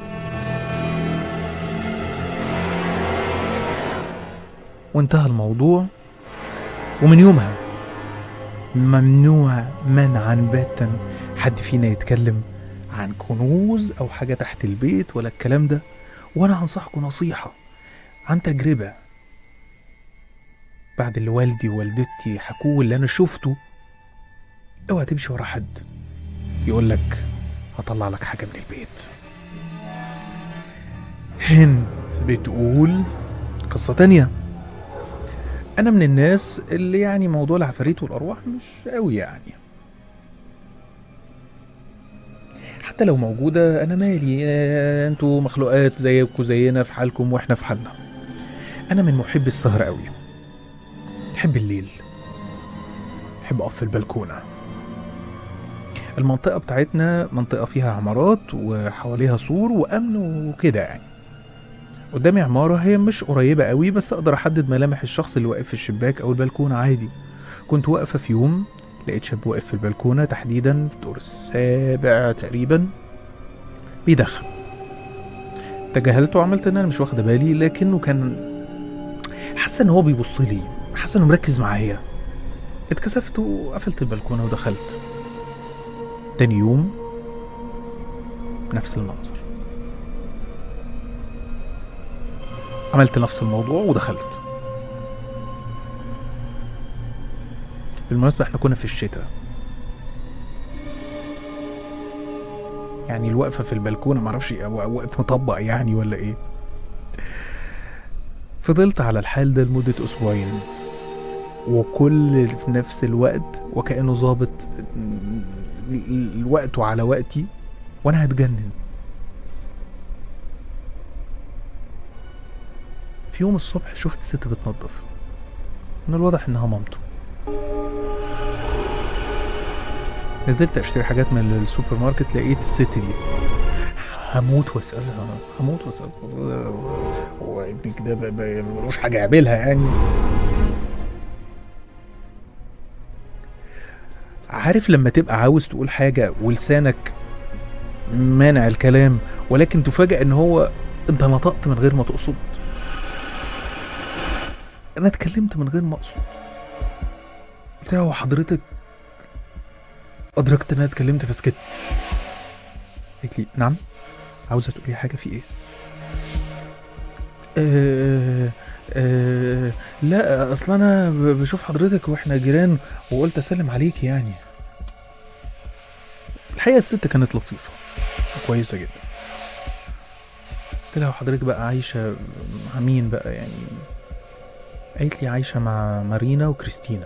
وانتهى الموضوع ومن يومها ممنوع منعا باتا حد فينا يتكلم عن كنوز او حاجه تحت البيت ولا الكلام ده وانا انصحكم نصيحه عن تجربه بعد اللي والدي ووالدتي حكوه اللي انا شفته اوعى تمشي ورا حد يقول لك هطلع لك حاجة من البيت هند بتقول قصة تانية أنا من الناس اللي يعني موضوع العفاريت والأرواح مش قوي يعني حتى لو موجودة أنا مالي آه، انتوا مخلوقات زيكم زينا في حالكم وإحنا في حالنا أنا من محب السهر قوي أحب الليل أحب أقف في البلكونة المنطقة بتاعتنا منطقة فيها عمارات وحواليها سور وأمن وكده يعني قدامي عمارة هي مش قريبة قوي بس أقدر أحدد ملامح الشخص اللي واقف في الشباك أو البلكونة عادي كنت واقفة في يوم لقيت شاب واقف في البلكونة تحديدا في الدور السابع تقريبا بيدخن تجاهلته وعملت ان انا مش واخده بالي لكنه كان حاسه ان هو بيبص لي حاسه انه مركز معايا اتكسفت وقفلت البلكونه ودخلت تاني يوم نفس المنظر عملت نفس الموضوع ودخلت بالمناسبة احنا كنا في الشتاء يعني الوقفة في البلكونة معرفش إيه، وا- واقف مطبق يعني ولا ايه فضلت على الحال ده لمدة أسبوعين وكل في نفس الوقت وكأنه ظابط ال- ال- وقته على وقتي وأنا هتجنن في يوم الصبح شفت ست بتنظف من الواضح انها مامته نزلت اشتري حاجات من السوبر ماركت لقيت الست دي هموت واسالها هموت واسالها هو ابنك ده ب- ب- ملوش حاجه يعملها يعني عارف لما تبقى عاوز تقول حاجه ولسانك مانع الكلام ولكن تفاجأ ان هو انت نطقت من غير ما تقصد انا اتكلمت من غير ما اقصد قلت لها هو حضرتك ادركت ان انا اتكلمت فسكت قالت لي نعم عاوزه تقولي حاجه في ايه آه آه لا اصل انا ب- بشوف حضرتك واحنا جيران وقلت اسلم عليك يعني الحقيقه الست كانت لطيفه كويسه جدا قلت لها وحضرتك بقى عايشه مع مين بقى يعني قالت لي عايشه مع مارينا وكريستينا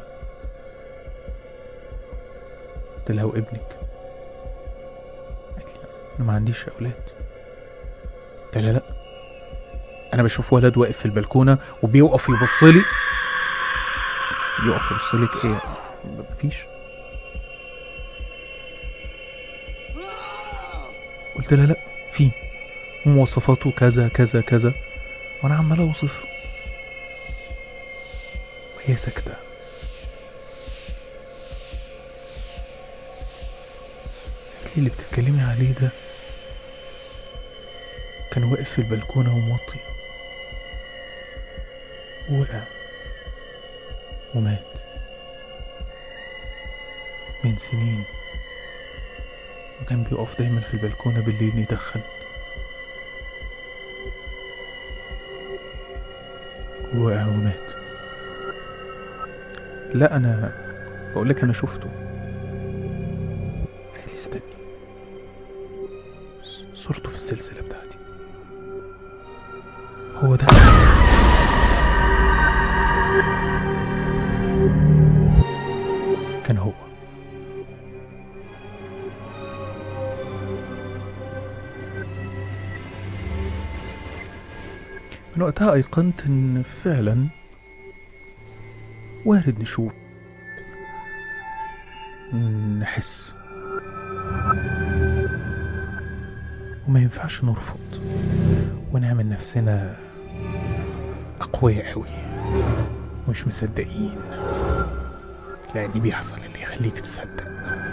قلت لها وابنك قالت لي انا ما عنديش اولاد قلت لها لا انا بشوف ولد واقف في البلكونه وبيوقف يبص لي يقف يبص لك ايه مفيش قلت لها لا في مواصفاته كذا كذا كذا وانا عمال اوصف وهي ساكته قالت لي اللي بتتكلمي عليه ده كان واقف في البلكونه وموطي وقع ومات من سنين وكان بيقف دايما في البلكونة بالليل يدخن وقع ومات لا انا بقول لك انا شفته قالت لي استني ص- صورته في السلسلة بتاعتي هو ده كان هو من وقتها أيقنت إن فعلا وارد نشوف نحس وما ينفعش نرفض ونعمل نفسنا أقوياء أوي مش مصدقين لأن بيحصل اللي يخليك تصدق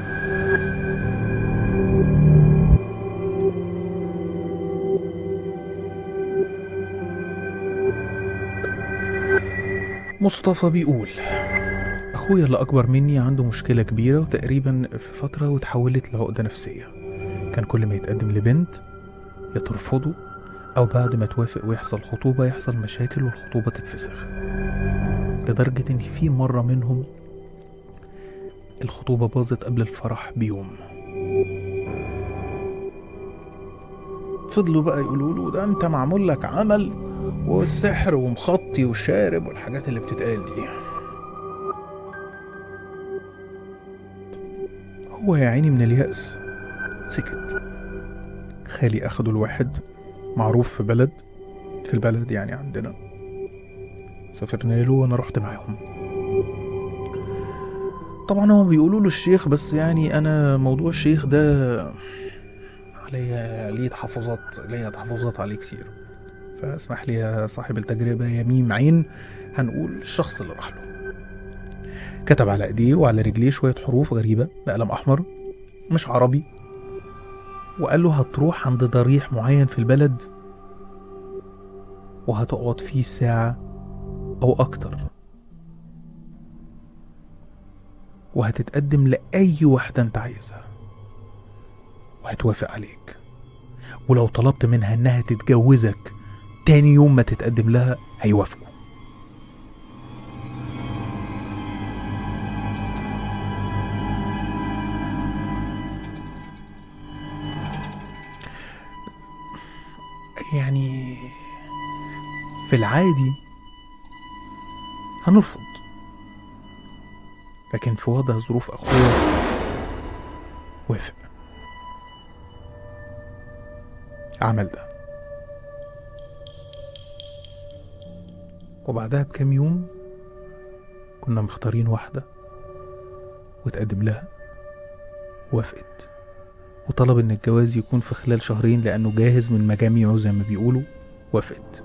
مصطفى بيقول أخويا اللي أكبر مني عنده مشكلة كبيرة وتقريبا في فترة وتحولت لعقدة نفسية كان كل ما يتقدم لبنت يا ترفضه أو بعد ما توافق ويحصل خطوبة يحصل مشاكل والخطوبة تتفسخ لدرجة إن في مرة منهم الخطوبة باظت قبل الفرح بيوم فضلوا بقى يقولوا له ده انت معمول لك عمل والسحر ومخطي وشارب والحاجات اللي بتتقال دي هو يا عيني من اليأس سكت خالي أخدوا الواحد معروف في بلد في البلد يعني عندنا سافرنا له وأنا رحت معاهم طبعا هم بيقولوا له الشيخ بس يعني أنا موضوع الشيخ ده عليا ليه تحفظات ليا تحفظات عليه كتير فاسمح لي يا صاحب التجربة يا ميم عين هنقول الشخص اللي راح له كتب على ايديه وعلى رجليه شوية حروف غريبة بقلم أحمر مش عربي وقال له هتروح عند ضريح معين في البلد وهتقعد فيه ساعة أو أكتر وهتتقدم لأي واحدة أنت عايزها وهتوافق عليك ولو طلبت منها إنها تتجوزك تاني يوم ما تتقدم لها هيوافقوا يعني في العادي هنرفض لكن في وضع ظروف اخويا وافق عمل ده وبعدها بكام يوم كنا مختارين واحدة وتقدم لها وافقت وطلب ان الجواز يكون في خلال شهرين لانه جاهز من مجاميعه زي ما بيقولوا وافقت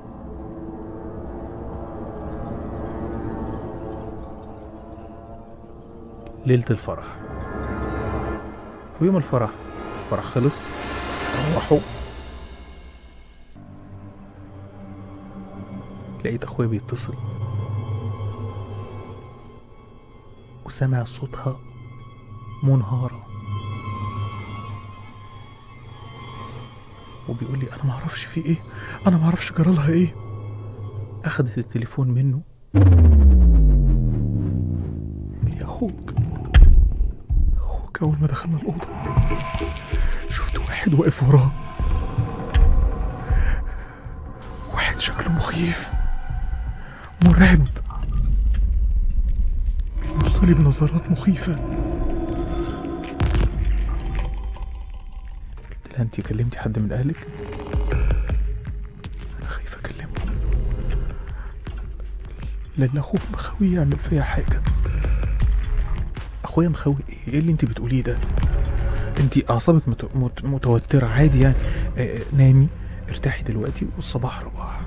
ليلة الفرح في يوم الفرح الفرح خلص روحوا لقيت اخويا بيتصل وسمع صوتها منهارة وبيقول لي انا معرفش في ايه انا معرفش جرالها ايه اخدت التليفون منه قال لي اخوك اخوك اول ما دخلنا الاوضه شفت واحد واقف وراه واحد شكله مخيف مرعب بيبص لي بنظرات مخيفه قلت لها انت كلمتي حد من اهلك انا خايفه اكلمه لان اخوك مخاوي يعمل فيا حاجه اخويا مخاوي ايه ايه اللي انت بتقوليه ده انت اعصابك مت... مت... متوتره عادي يعني آه، آه، نامي ارتاحي دلوقتي والصباح رباح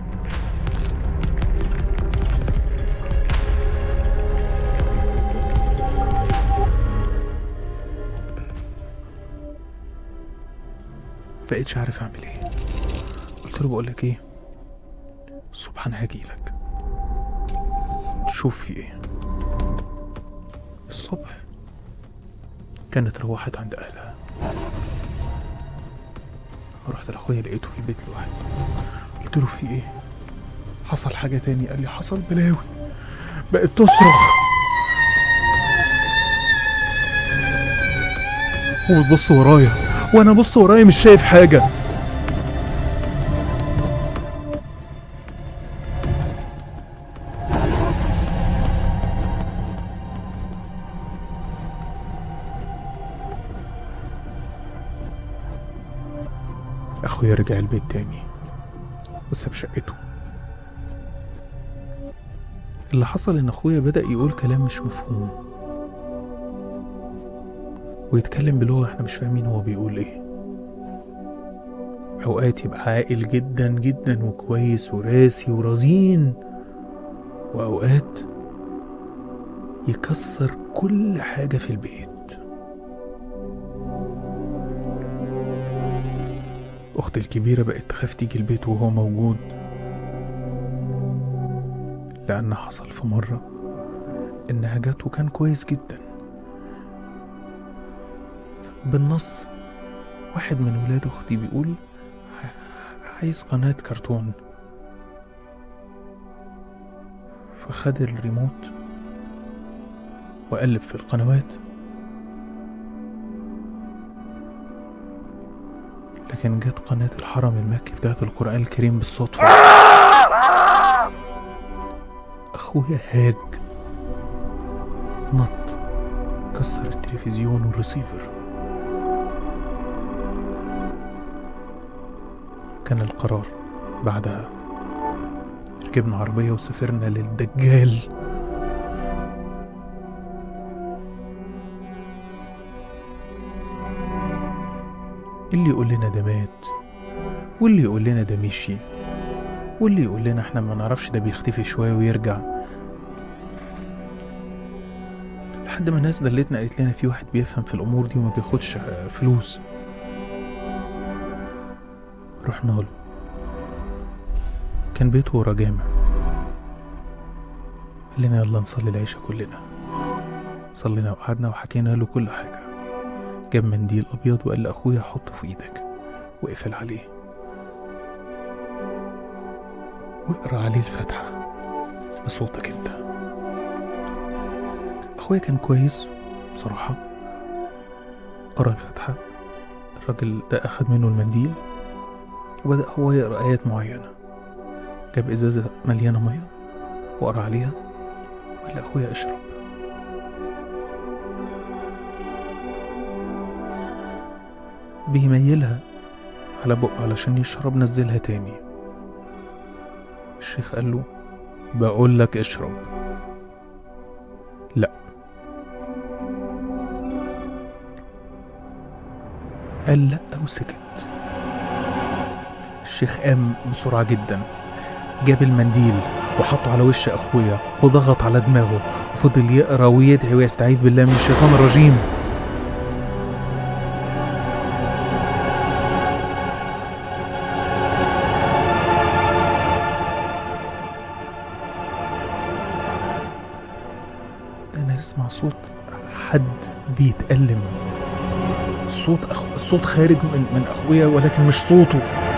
بقيتش عارف اعمل ايه قلت له بقول لك ايه الصبح انا هاجي لك شوف في ايه الصبح كانت روحت عند اهلها رحت لاخويا لقيته في البيت لوحده قلت له في ايه حصل حاجه تاني قال لي حصل بلاوي بقت تصرخ وبتبص ورايا وانا بص ورايا مش شايف حاجه اخويا رجع البيت تاني وساب شقته اللي حصل ان اخويا بدأ يقول كلام مش مفهوم ويتكلم بلغة احنا مش فاهمين هو بيقول ايه اوقات يبقى عاقل جدا جدا وكويس وراسي ورزين واوقات يكسر كل حاجة في البيت أختي الكبيرة بقت تخاف تيجي البيت وهو موجود لأن حصل في مرة إنها جت وكان كويس جدا بالنص واحد من ولاد أختي بيقول ع- عايز قناة كرتون فخد الريموت وقلب في القنوات لكن جت قناة الحرم المكي بتاعت القرآن الكريم بالصدفة أخويا هاج نط كسر التلفزيون والريسيفر كان القرار بعدها ركبنا عربية وسافرنا للدجال اللي يقول لنا ده مات واللي يقول لنا ده مشي واللي يقول لنا احنا ما نعرفش ده بيختفي شوية ويرجع لحد ما ناس دلتنا قالت لنا في واحد بيفهم في الأمور دي وما بياخدش آه، فلوس رحنا له كان بيته ورا جامع قال لنا يلا نصلي العشاء كلنا صلينا وقعدنا وحكينا له كل حاجة جاب منديل أبيض وقال لأخويا حطه في إيدك واقفل عليه واقرا عليه الفاتحة بصوتك انت أخويا كان كويس بصراحة قرا الفاتحة الراجل ده أخد منه المنديل وبدأ هو يقرأ آيات معينة جاب إزازة مليانة مية وقرا عليها وقال لأخويا اشرب بيميلها على بقه علشان يشرب نزلها تاني الشيخ قال له بقول لك اشرب لا قال لا وسكت الشيخ قام بسرعة جدا جاب المنديل وحطه على وش أخويا وضغط على دماغه وفضل يقرا ويدعي ويستعيذ بالله من الشيطان الرجيم أنا أسمع صوت حد بيتألم صوت أخ... صوت خارج من من أخويا ولكن مش صوته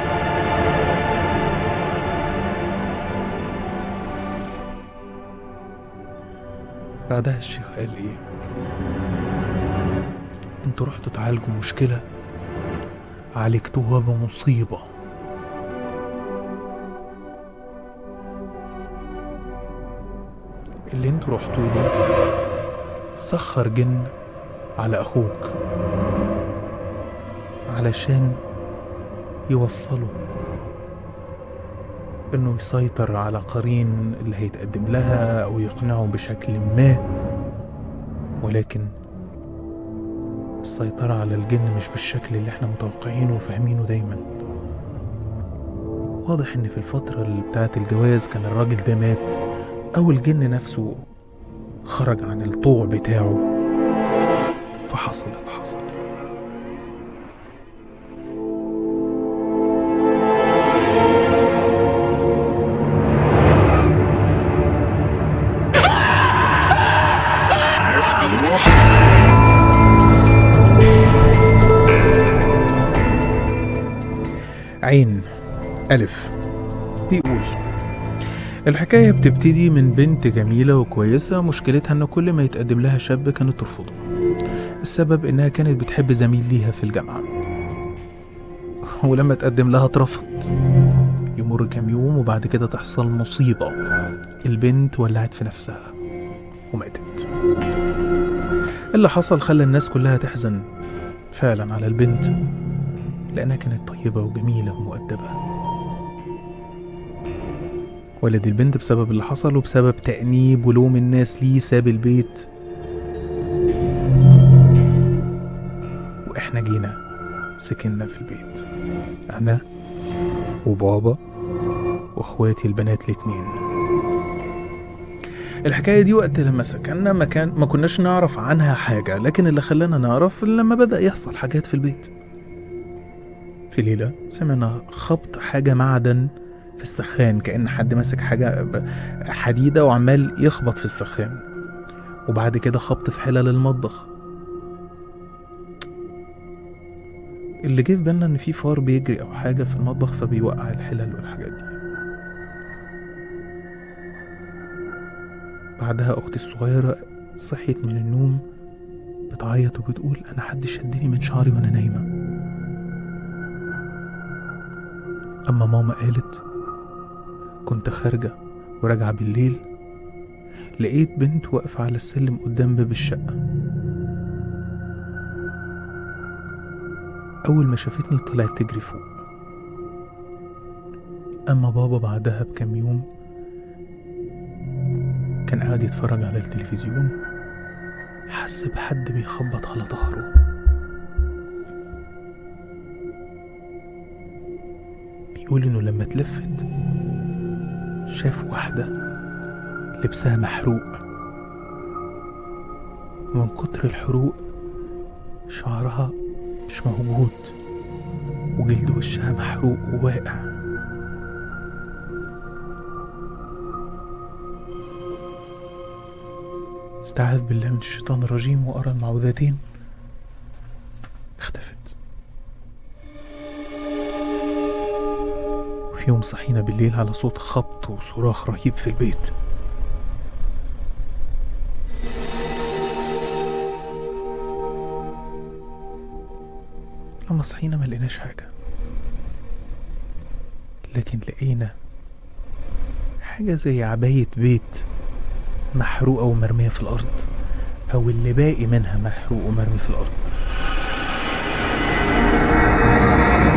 بعدها الشيخ قال ايه انتوا رحتوا تعالجوا مشكلة عالجتوها بمصيبة اللي انتوا رحتوا له سخر جن على اخوك علشان يوصله انه يسيطر على قرين اللي هيتقدم لها او يقنعه بشكل ما ولكن السيطرة على الجن مش بالشكل اللي احنا متوقعينه وفاهمينه دايما واضح ان في الفترة اللي بتاعت الجواز كان الراجل ده مات او الجن نفسه خرج عن الطوع بتاعه فحصل اللي حصل عين ألف بيقول الحكاية بتبتدي من بنت جميلة وكويسة مشكلتها إن كل ما يتقدم لها شاب كانت ترفضه السبب إنها كانت بتحب زميل ليها في الجامعة ولما تقدم لها اترفض يمر كام يوم وبعد كده تحصل مصيبة البنت ولعت في نفسها وماتت اللي حصل خلى الناس كلها تحزن فعلا على البنت لأنها كانت طيبة وجميلة ومؤدبة والد البنت بسبب اللي حصل وبسبب تأنيب ولوم الناس ليه ساب البيت وإحنا جينا سكننا في البيت أنا وبابا وإخواتي البنات الاتنين الحكاية دي وقت لما سكننا ما, كان ما كناش نعرف عنها حاجة لكن اللي خلانا نعرف لما بدأ يحصل حاجات في البيت في ليلة سمعنا خبط حاجة معدن في السخان كأن حد ماسك حاجة ب- حديدة وعمال يخبط في السخان وبعد كده خبط في حلل المطبخ اللي جه في بالنا ان في فار بيجري او حاجة في المطبخ فبيوقع الحلل والحاجات دي بعدها اختي الصغيرة صحيت من النوم بتعيط وبتقول انا حد شدني من شعري وانا نايمه أما ماما قالت كنت خارجة وراجعة بالليل لقيت بنت واقفة على السلم قدام باب الشقة أول ما شافتني طلعت تجري فوق أما بابا بعدها بكام يوم كان قاعد يتفرج على التلفزيون حس بحد بيخبط على ظهره بيقول انه لما اتلفت شاف واحدة لبسها محروق ومن كتر الحروق شعرها مش موجود وجلد وشها محروق وواقع استعاذ بالله من الشيطان الرجيم وقرا المعوذتين اختفت وفي يوم صحينا بالليل على صوت خبط وصراخ رهيب في البيت لما صحينا ما لقيناش حاجة لكن لقينا حاجة زي عباية بيت محروقة ومرمية في الأرض أو اللي باقي منها محروق ومرمي في الأرض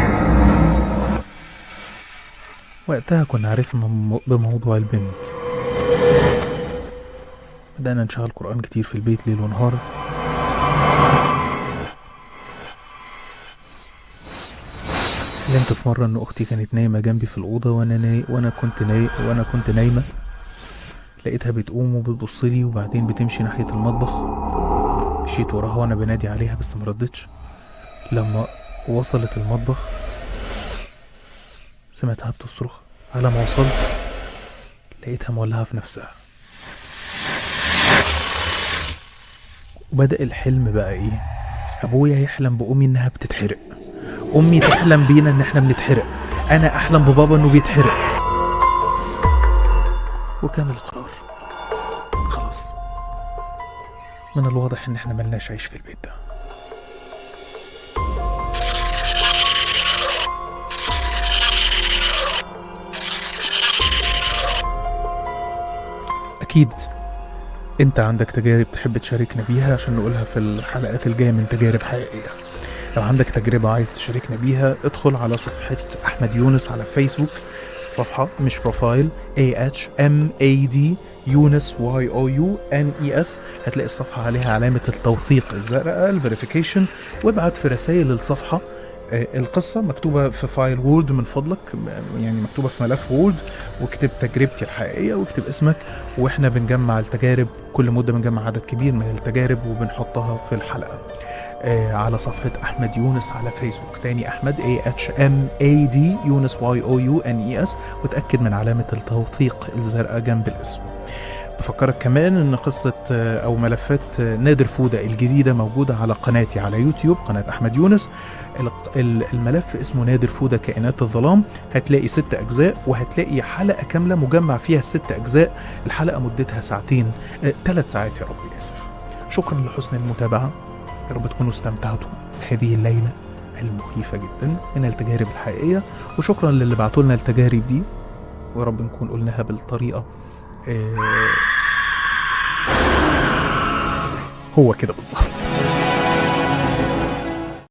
وقتها كنا عرفنا م- بموضوع البنت بدأنا نشغل قرآن كتير في البيت ليل ونهار حلمت في مرة إن أختي كانت نايمة جنبي في الأوضة وأنا ناي... وأنا كنت ناي... وأنا كنت نايمة لقيتها بتقوم وبتبص لي وبعدين بتمشي ناحية المطبخ مشيت وراها وأنا بنادي عليها بس مردتش لما وصلت المطبخ سمعتها بتصرخ على ما وصلت لقيتها مولعة في نفسها وبدأ الحلم بقى ايه ابويا يحلم بامي انها بتتحرق امي تحلم بينا ان احنا بنتحرق انا احلم ببابا انه بيتحرق وكان القرار خلاص من الواضح ان احنا ملناش عيش في البيت ده اكيد انت عندك تجارب تحب تشاركنا بيها عشان نقولها في الحلقات الجايه من تجارب حقيقيه لو عندك تجربة عايز تشاركنا بيها ادخل على صفحة أحمد يونس على فيسبوك الصفحة مش بروفايل A H M A D يونس Y O U N E S هتلاقي الصفحة عليها علامة التوثيق الزرقاء الفيريفيكيشن وابعت في رسائل الصفحة آه، القصة مكتوبة في فايل وورد من فضلك م- يعني مكتوبة في ملف وورد واكتب تجربتي الحقيقية واكتب اسمك واحنا بنجمع التجارب كل مدة بنجمع عدد كبير من التجارب وبنحطها في الحلقة آه، على صفحة أحمد يونس على فيسبوك تاني أحمد A H M A D يونس Y O U N E S وتأكد من علامة التوثيق الزرقاء جنب الاسم بفكرك كمان ان قصة آه، او ملفات آه، نادر فودة الجديدة موجودة على قناتي على يوتيوب قناة احمد يونس الق- ال- الملف اسمه نادر فودة كائنات الظلام هتلاقي ست اجزاء وهتلاقي حلقة كاملة مجمع فيها الست اجزاء الحلقة مدتها ساعتين ثلاث ساعات يا رب اسف شكرا لحسن المتابعة يا رب تكونوا استمتعتوا بهذه الليلة المخيفة جدا من التجارب الحقيقية وشكرا للي بعتوا لنا التجارب دي ويا رب نكون قلناها بالطريقة آه، هو كده بالظبط